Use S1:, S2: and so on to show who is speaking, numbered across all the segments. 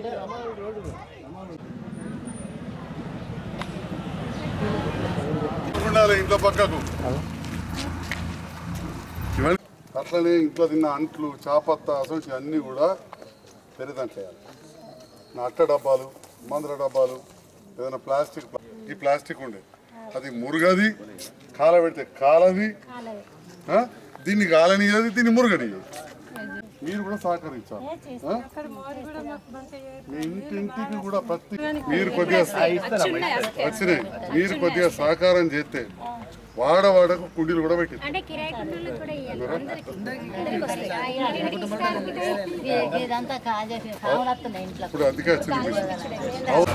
S1: ఉండాలి ఇంట్లో పక్కకు ఇవన్నీ అట్లనే ఇంట్లో తిన్న అంట్లు చాపత్త అసలు అన్నీ కూడా పెరిదంటేయాలి నా అట్ట డబ్బాలు మందుల డబ్బాలు ఏదైనా ప్లాస్టిక్ ఈ ప్లాస్టిక్ ఉండే అది మురుగది కాలబెడితే కాలది ఆ? దీన్ని కాలనియది దీన్ని మురుగనియదు మీరు కూడా సహకరించాలి ఆ? మీ ఇంటింటికి కూడా ప్రతి మీరు కొద్దిగా వచ్చినాయి మీరు కొద్దిగా సహకారం చేస్తే వాడవాడకు కుండీలు కూడా పెట్టింది
S2: అంటే కిరాయి కుండలు కూడా ఇవ్వాలి అందరికి అందరికి వస్తాయి ఆ ఇంటికి ఇస్తానికి
S3: ఇదంతా కాజేసి కావలస్తున్నాయి ఇంట్లో
S1: ఇప్పుడు అందుకే వచ్చింది మిషన్. అవు-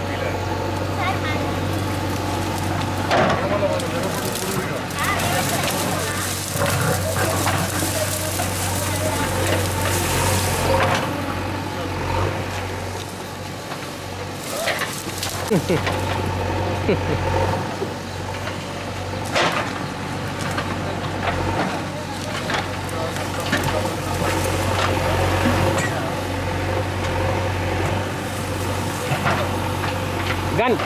S4: గన్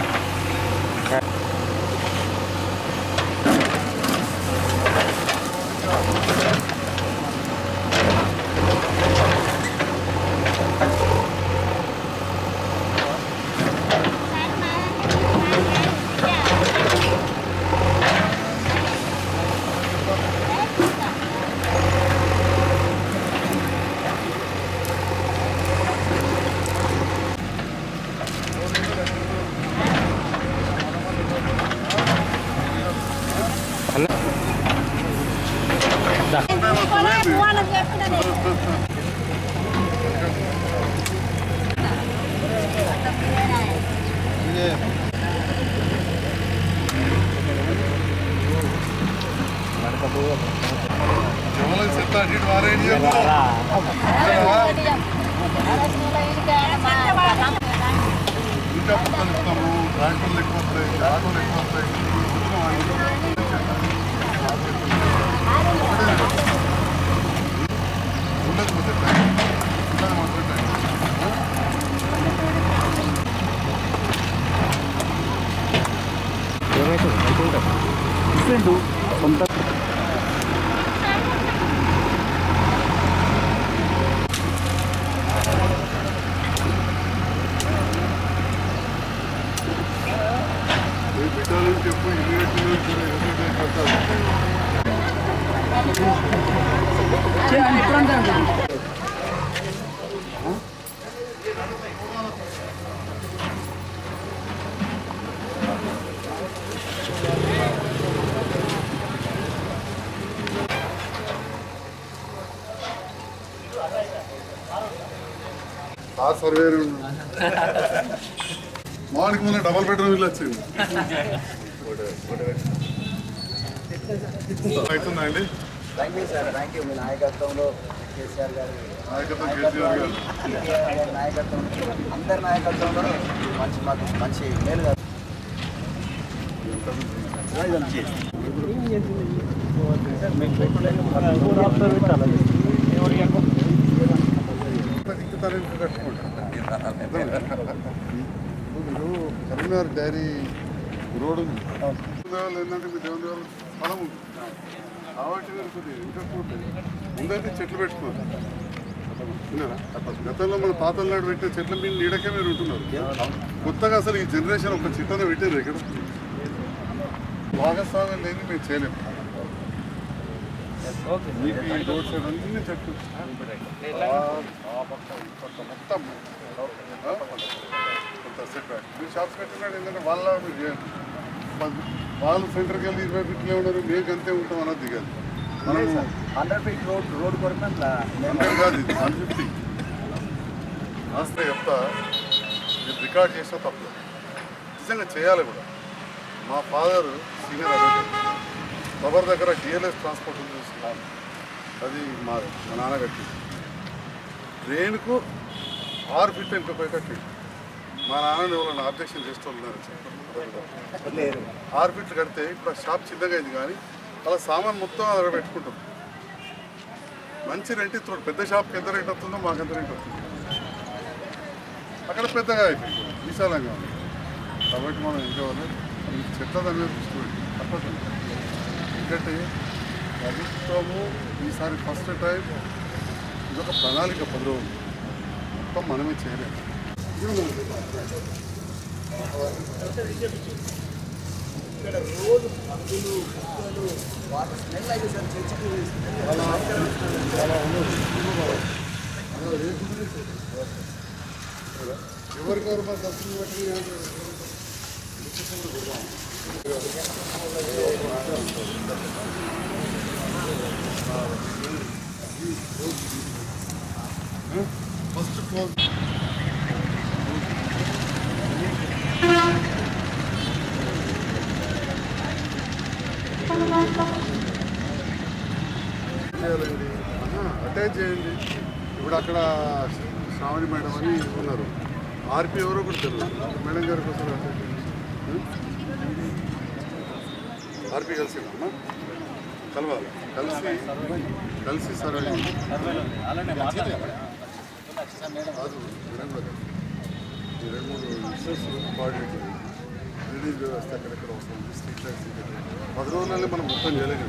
S2: వాళ్ళకి చెప్పిన
S1: ఎవరికి చెత్త అటు ఇటు వారేయనీయద్దు. ఇంకా పుస్తకాలు ఇస్తాము ట్రాక్టర్లు ఎక్కువ వస్తాయి ఆటోలు ఎక్కువ వస్తాయి పుస్తకం వాడి. ఉండదు పోతే టైం. ఉండదు మాత్రం టైం.
S4: ఏమైతుంది అనుకుంటా
S1: ఏ పెట్టాలని చెప్పు ఇల్లు కట్టిన సరే ఎవరికైతే కట్టాలి. ఆ సర్వే మార్నింగ్ ముందు డబల్ బెడ్రూమ్ ఇల్లు వచ్చింది అవుతుందా అండి
S5: thank you sir thank you మీ నాయకత్వంలో కేసీఆర్ గారి
S1: నాయకత్వం కేసీఆర్ గారు
S5: కేసీఆర్ గారి నాయకత్వంలో అందరి నాయకత్వంలో మంచి మాకు మంచి మేలు కాదు
S1: ఇంకుతారని కట్టుకుంటారు మీరు కరీంనగర్ డైరీ రోడ్ ఉంది దేవాలయం ఏంటంటే మీ దేవుని దేవాలయం స్థలం ఉంది కాబట్టి మీరు కొద్దిగా ఇంట్రెస్ట్ ఉంటుంది ముందైతే చెట్లు పెట్టుకోండి విన్నారా? గతంలో మన తాతల నాడు పెట్టిన చెట్ల మీద నీడకే మీరు ఉంటున్నారు కొత్తగా అసలు ఈ జనరేషన్ ఒక చెట్లను పెట్టారు ఇక్కడ భాగస్వామ్యం లేని మేము చేయలేము మీకు ఈ రోడ్ సైడ్ అన్ని చెట్లు ఆ, ఆ పక్క, ఈ పక్క మొత్తం ఆ, కొంత సెట్ బ్యాక్ మీరు షాప్స్ పెట్టినాడు ఏంటంటే వాళ్ళ మీరు చేయండి పది- వాళ్ళు సెంటర్కి వెళ్ళి ఇరవై ఫీట్లే ఉన్నారు మేము అంతే ఉంటాం అన్నది దిగాలి మనము
S5: హండ్రెడ్ ఫీట్ రోడ్ రోడ్ కొరకు అట్లా
S1: హండ్రెడ్ కాదు ఇది వన్ ఫిఫ్టీ రాస్తే చెప్తా మీరు రికార్డ్ చేసినా తప్పు నిజంగా చేయాలి కూడా మా ఫాదర్ సీనియర్ అడ్వకేట్ బాబర్ దగ్గర డిఎల్ఎస్ ట్రాన్స్పోర్ట్ ఉంది చూస్తున్నాను అది మా మా నాన్న కట్టింది ట్రైన్కు ఆరు ఫీట్ ఇంకో పోయి కట్టింది మా నాన్న ఎవరైనా ఆబ్జెక్షన్ చేస్తూ ఉన్నారు
S5: లేరు
S1: ఆరు ఫీట్లు కడితే ఇప్పుడు ఆ షాప్ చిన్నగా అయింది కానీ అలా సామాన్ మొత్తం అక్కడ పెట్టుకుంటాం మంచి రెంట్ ఇస్తున్నాడు పెద్ద షాప్కి ఎంత రేట్ వస్తుందో మాకు ఎంత రేట్ వస్తుంది అక్కడ పెద్దగా అయిపోయింది విశాలంగా ఉంది కాబట్టి మనం ఏం కావాలి ఈ చెట్ల దాని మీద దృష్టి పెట్టి తప్పదు ఎందుకంటే ప్రభుత్వము ఈసారి ఫస్ట్ టైం ఇదొక ప్రణాళిక పది రోజులు మొత్తం మనమే చేయలేము ఇది మనం చేయాలి.
S5: ఇక్కడ రోజు పందులు కుక్కలు వాటి స్మెల్ అయితే సార్ చర్చికి
S1: ఎవరికెవరు మరి దర్శనం పెట్టి ఫస్ట్ క్లోజ్ చేయాలండి అటాచ్ చేయండి ఇప్పుడు అక్కడ శ్రావణి మేడం అని ఉన్నారు ఆర్పి ఎవరో కూడా తెలియదు మేడం గారికి వస్తారు అటాచ్ ఆర్పి కలిసిందమ్మా కలవాలి కలిసి కలిసి సర్వే చేయండి. కాదు మేడం గారు ఈ రెండు మూడు ఇష్యూస్ కోఆర్డినేట్ చేయండి. రిలీజ్ వ్యవస్థ ఎక్కడెక్కడ వస్తుంది స్ట్రీట్ లైట్స్ పది రోజులలో మనం మొత్తం చేయలేదు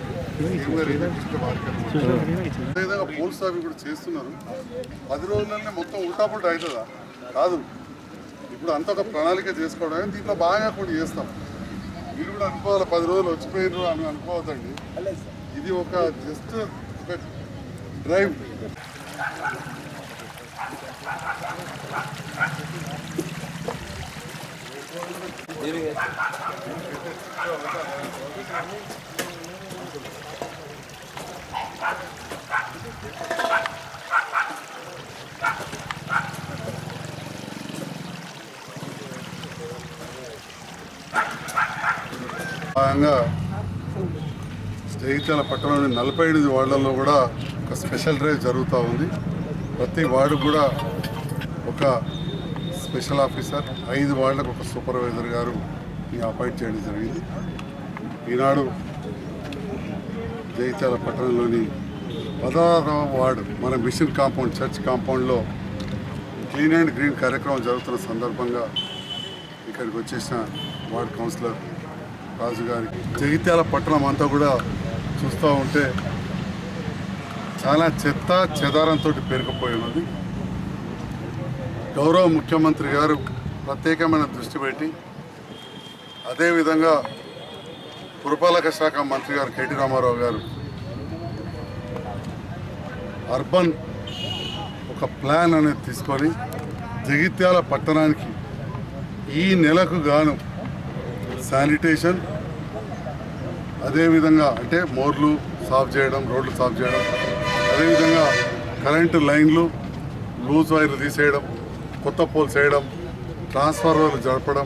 S1: అదేవిధంగా పోలీస్ ఆఫీ కూడా చేస్తున్నారు పది రోజులనే మొత్తం ఉల్టా పుల్టా అవుతుందా కాదు ఇప్పుడు అంత ఒక ప్రణాళిక చేసుకోవడం దీంట్లో బాగా కూడా చేస్తాం మీరు కూడా అనుకోవాలి పది రోజులు వచ్చిపోయినారు అని అనుకోవద్దండి ఇది ఒక జస్ట్ ఒక డ్రైవ్ భాగంగా జగిత్యాల పట్టణంలోని నలభై ఎనిమిది వార్డులలో కూడా ఒక స్పెషల్ డ్రైవ్ జరుగుతూ ఉంది ప్రతి వార్డు కూడా ఒక స్పెషల్ ఆఫీసర్ ఐదు వార్డులకు ఒక సూపర్వైజర్ గారు అపాయింట్ చేయడం జరిగింది ఈనాడు జగిత్యాల పట్టణంలోని పదహారవ వార్డు మన మిషన్ కాంపౌండ్ చర్చ్ కాంపౌండ్లో క్లీన్ అండ్ గ్రీన్ కార్యక్రమం జరుగుతున్న సందర్భంగా ఇక్కడికి వచ్చేసిన వార్డ్ కౌన్సిలర్ రాజు గారికి జగిత్యాల పట్టణం అంతా కూడా చూస్తూ ఉంటే చాలా చెత్త చెదారంతో పేరుకుపోయి ఉన్నది గౌరవ ముఖ్యమంత్రి గారు ప్రత్యేకమైన దృష్టి పెట్టి అదేవిధంగా పురపాలక శాఖ మంత్రి గారు కేటీ రామారావు గారు అర్బన్ ఒక ప్లాన్ అనేది తీసుకొని జగిత్యాల పట్టణానికి ఈ నెలకు గాను శానిటేషన్ అదేవిధంగా అంటే మోర్లు సాఫ్ చేయడం రోడ్లు సాఫ్ చేయడం అదేవిధంగా కరెంటు లైన్లు లూజ్ వైర్లు తీసేయడం కొత్త పోల్స్ వేయడం ట్రాన్స్ఫార్మర్లు జరపడం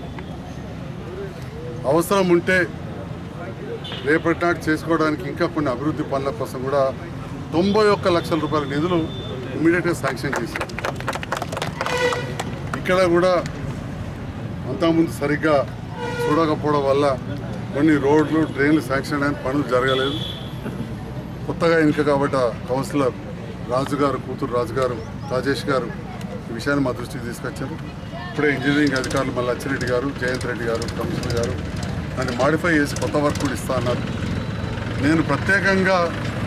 S1: అవసరం ఉంటే రేపటి నాటి చేసుకోవడానికి ఇంకా కొన్ని అభివృద్ధి పనుల కోసం కూడా తొంభై ఒక్క లక్షల రూపాయల నిధులు ఇమీడియట్గా శాంక్షన్ చేశారు ఇక్కడ కూడా అంతకుముందు సరిగ్గా చూడకపోవడం వల్ల కొన్ని రోడ్లు డ్రైన్లు శాంక్షన్ అయిన పనులు జరగలేదు కొత్తగా ఎన్నిక కాబట్టి కౌన్సిలర్ రాజు గారు కూతురు రాజు గారు రాజేష్ గారు ఈ విషయాన్ని మా దృష్టికి తీసుకొచ్చారు ఇప్పుడే ఇంజనీరింగ్ అధికారులు మళ్ళీ అచ్చిరెడ్డి గారు జయంత్ రెడ్డి గారు కమిషనర్ గారు దాన్ని మాడిఫై చేసి కొత్త వర్క్ కూడా ఇస్తా అన్నారు నేను ప్రత్యేకంగా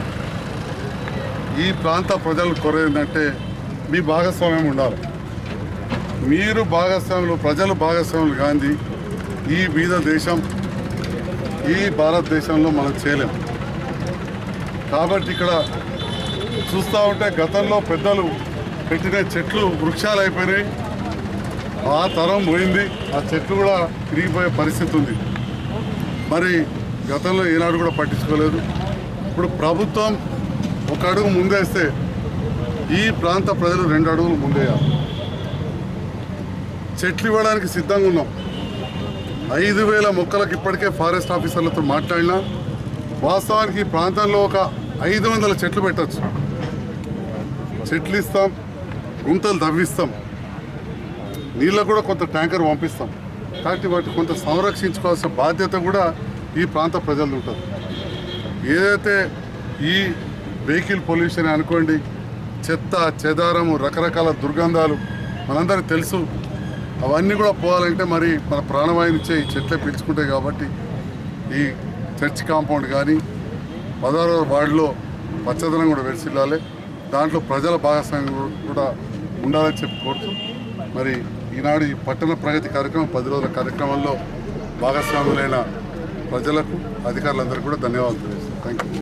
S1: ఈ ప్రాంత ప్రజలు కోరేందంటే మీ భాగస్వామ్యం ఉండాలి మీరు భాగస్వాములు ప్రజలు భాగస్వాములు గాంధీ ఈ బీద దేశం ఈ భారతదేశంలో మనం చేయలేం కాబట్టి ఇక్కడ చూస్తూ ఉంటే గతంలో పెద్దలు పెట్టిన చెట్లు వృక్షాలు అయిపోయినాయి ఆ తరం పోయింది ఆ చెట్లు కూడా తిరిగిపోయే పరిస్థితి ఉంది మరి గతంలో ఏనాడు కూడా పట్టించుకోలేదు ఇప్పుడు ప్రభుత్వం ఒక అడుగు ముందేస్తే ఈ ప్రాంత ప్రజలు రెండు అడుగులు ముందేయాలి చెట్లు ఇవ్వడానికి సిద్ధంగా ఉన్నాం ఐదు వేల మొక్కలకు ఇప్పటికే ఫారెస్ట్ ఆఫీసర్లతో మాట్లాడినా వాస్తవానికి ఈ ప్రాంతంలో ఒక ఐదు వందల చెట్లు పెట్టచ్చు చెట్లు ఇస్తాం గుంతలు తవ్విస్తాం నీళ్ళకు కూడా కొంత ట్యాంకర్ పంపిస్తాం కాబట్టి వాటి కొంత సంరక్షించుకోవాల్సిన బాధ్యత కూడా ఈ ప్రాంత ప్రజలు ఉంటుంది ఏదైతే ఈ వెహికల్ పొల్యూషన్ అనుకోండి చెత్త చెదారము రకరకాల దుర్గంధాలు మనందరికీ తెలుసు అవన్నీ కూడా పోవాలంటే మరి మన ప్రాణవాయునిచ్చే ఈ చెట్లే పీల్చుకుంటాయి కాబట్టి ఈ చర్చ్ కాంపౌండ్ కానీ పదహారో వార్డులో పచ్చదనం కూడా వెలిసిల్లాలి దాంట్లో ప్రజల భాగస్వామ్యం కూడా ఉండాలని చెప్పి కోరుతూ మరి ఈనాడు ఈ పట్టణ ప్రగతి కార్యక్రమం పది రోజుల కార్యక్రమంలో భాగస్వాములైన ప్రజలకు అధికారులందరికీ కూడా ధన్యవాదాలు తెలియజేస్తాను థ్యాంక్ యూ